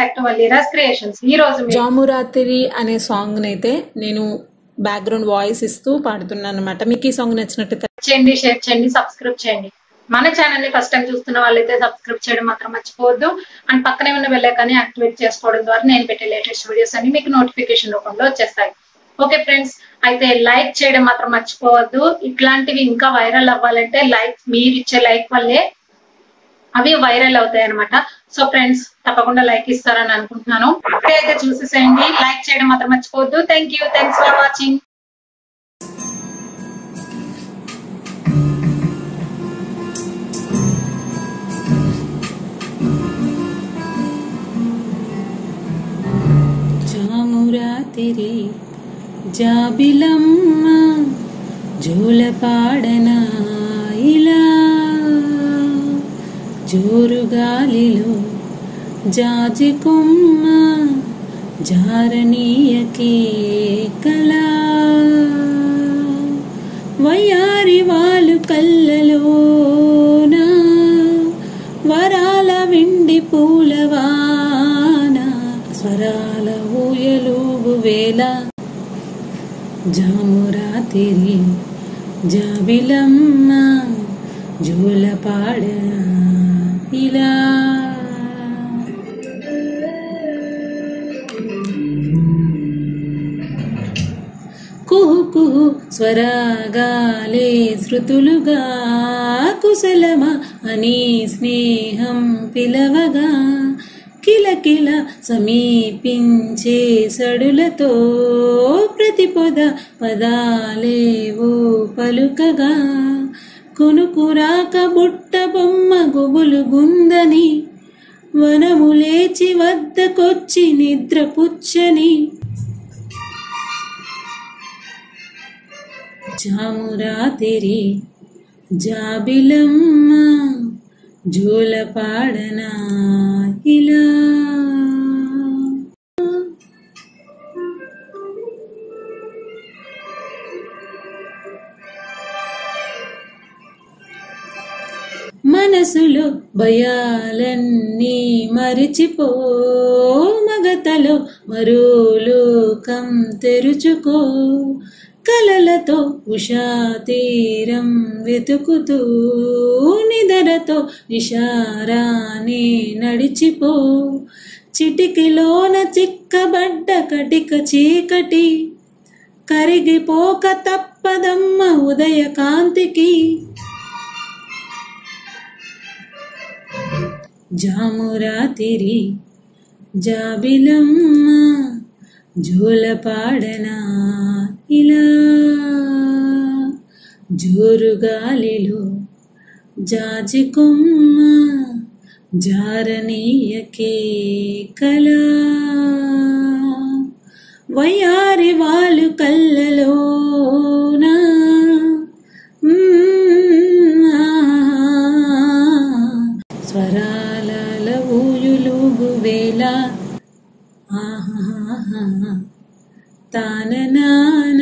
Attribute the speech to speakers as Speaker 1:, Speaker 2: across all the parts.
Speaker 1: back to వల్లీరాస్ creations ఈ రోజు మీ-
Speaker 2: జామురాతిరి అనే సాంగ్ అయితే నేను బ్యాక్గ్రౌండ్ వాయిస్ ఇస్తూ పాడుతున్నాను అనమాట మీకు ఈ సాంగ్ నచ్చినట్టయితే
Speaker 1: చేయండి షేర్ చేయండి సబ్స్క్రైబ్ చేయండి మన ఛానల్ ని ఫస్ట్ టైం చూస్తున్న వాళ్ళైతే సబ్స్క్రైబ్ చేయడం మాత్రం మర్చిపోవద్దు అండ్ పక్కనే ఉన్న వెళ్ళాకని యాక్టివేట్ చేసుకోవడం ద్వారా నేను పెట్టే లేటెస్ట్ వీడియోస్ అన్ని మీకు నోటిఫికేషన్ రూపంలో వచ్చేస్తాయి ఓకే ఫ్రెండ్స్ అయితే లైక్ చేయడం మాత్రం మర్చిపోవద్దు ఇట్లాంటివి ఇంకా వైరల్ అవ్వాలంటే లైక్ మీరు ఇచ్చే లైక్ వల్లే అవి వైరల్ అవుతాయి అనమాట సో ఫ్రెండ్స్ తప్పకుండా లైక్ ఇస్తారని అనుకుంటున్నాను అయితే చూసేసేయండి లైక్ చేయడం మాత్రం మర్చిపోవద్దు thank you thanks for watching
Speaker 2: జామురాతిరి జాబిలమ్మ జోలపాడన ఇలా జోరుగాలిలో జాజి కొమ్మ జారనీయకే కళా వయ్యారి వాళ్ళు కళ్ళలోన వరాల వెండి పూలవాన స్వరాల ఊయలుగు వేళ జామురాతిరి జాబిలమ్మ జోలపాడ ఇలా కుహు కుహు స్వరాగాలే శృతులుగా కుశలమ అని స్నేహం పిలవగా కిలకిల సమీపించే సడులతో ప్రతిపద పదాలేవో పలుకగా కునుకురాక బుట్ట బొమ్మ గుబులు గుందని వనము లేచి వద్దకొచ్చి నిద్ర పుచ్చని జామురాతిరి జాబిలమ్మ జోలపాడనా ఇలా మనసులో భయాలన్నీ మరిచిపో మగతలో మరో లోకం తెరుచుకో కలలతో ఉషా తీరం వెతుకుతూ నిదరతో నిషారానే నడిచిపో చిటికిలోన చిక్కబడ్డ కటిక చీకటి కరిగిపోక తప్పదమ్మ ఉదయ కాంతికి జామురాతిరి జాబిలమ్మ జోలపాడనా ఇలా జోరుగాలిలో జాజి కొమ్మ జారనీయకే కళా వయ్యారి వాళ్ళు కళ్ళలోనా మ్మ్, ఆ, స్వరాల ఊయులుగు వేళ ఆహాహా తాన నాన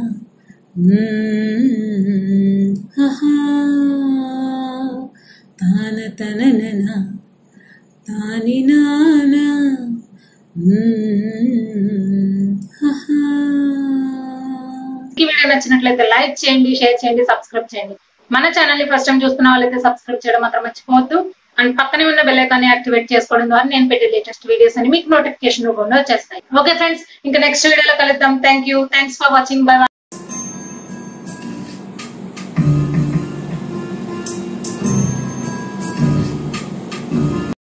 Speaker 2: మ్మ్, హహా తాన తననన తాని నాన మ్మ్, హహా
Speaker 1: ఈ వీడియో నచ్చినట్లయితే లైక్ చేయండి షేర్ చేయండి సబ్స్క్రైబ్ చేయండి మన ఛానల్ ని ఫస్ట్ టైం చూస్తున్న వాళ్ళైతే సబ్స్క్రైబ్ చేయడం మాత్రం మర్చిపోవద్దు అండ్ పక్కనే ఉన్న బెల్ ఐకాన్ యాక్టివేట్ చేసుకోవడం ద్వారా నేను పెట్టే లేటెస్ట్ వీడియోస్ అని మీకు నోటిఫికేషన్ రూపంలో వచ్చేస్తాయి ఓకే ఫ్రెండ్స్ ఇంకా నెక్స్ట్ వీడియోలో కలుద్దాం thank you thanks for watching by